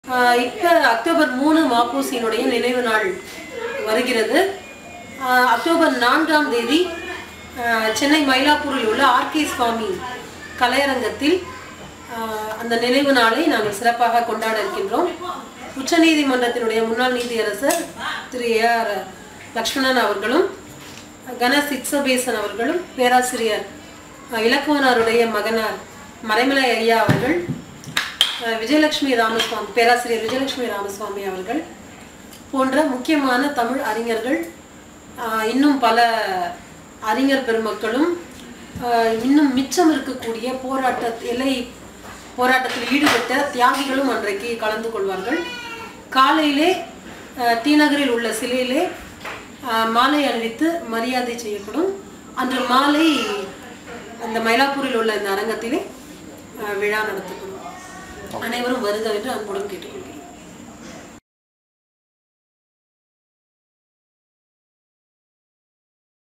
ஆஹ் இப்ப அக்டோபர் மூணு மாப்போசியினுடைய நினைவு நாள் வருகிறது ஆஹ் அக்டோபர் நான்காம் தேதி ஆஹ் சென்னை மயிலாப்பூரில் உள்ள ஆர்கே சுவாமி கலையரங்கத்தில் ஆஹ் அந்த நினைவு நாளை நாங்கள் சிறப்பாக கொண்டாட இருக்கின்றோம் உச்சநீதிமன்றத்தினுடைய முன்னாள் நீதியரசர் திரு ஏ ஆர் லக்ஷ்மணன் அவர்களும் கன சிக்ஸபேசன் அவர்களும் பேராசிரியர் அஹ், இலக்குவனாருடைய மகனார் மறைமலை ஐயா அவர்கள் அஹ், விஜயலட்சுமி ராமசுவாமி பேராசிரியர் விஜயலட்சுமி ராமசுவாமி அவர்கள் போன்ற முக்கியமான தமிழ் அறிஞர்கள் அஹ், இன்னும் பல அறிஞர் பெருமக்களும் அஹ், இன்னும் மிச்சம் இருக்கக்கூடிய போராட்ட எல்லை போராட்டத்தில் ஈடுபட்ட தியாகிகளும் அன்றைக்கு கலந்து கொள்வார்கள் காலையிலே அஹ், தீநகரில் உள்ள சிலையிலே அஹ், மாலை அணிவித்து மரியாதை செய்யப்படும் அன்று மாலை அந்த மயிலாப்பூரில் உள்ள இந்த அரங்கத்திலே அஹ், விழா நடத்தப்படும் அனைவரும் வருக என்று அன்புடன் கேட்டுக்கொள்கிறேன்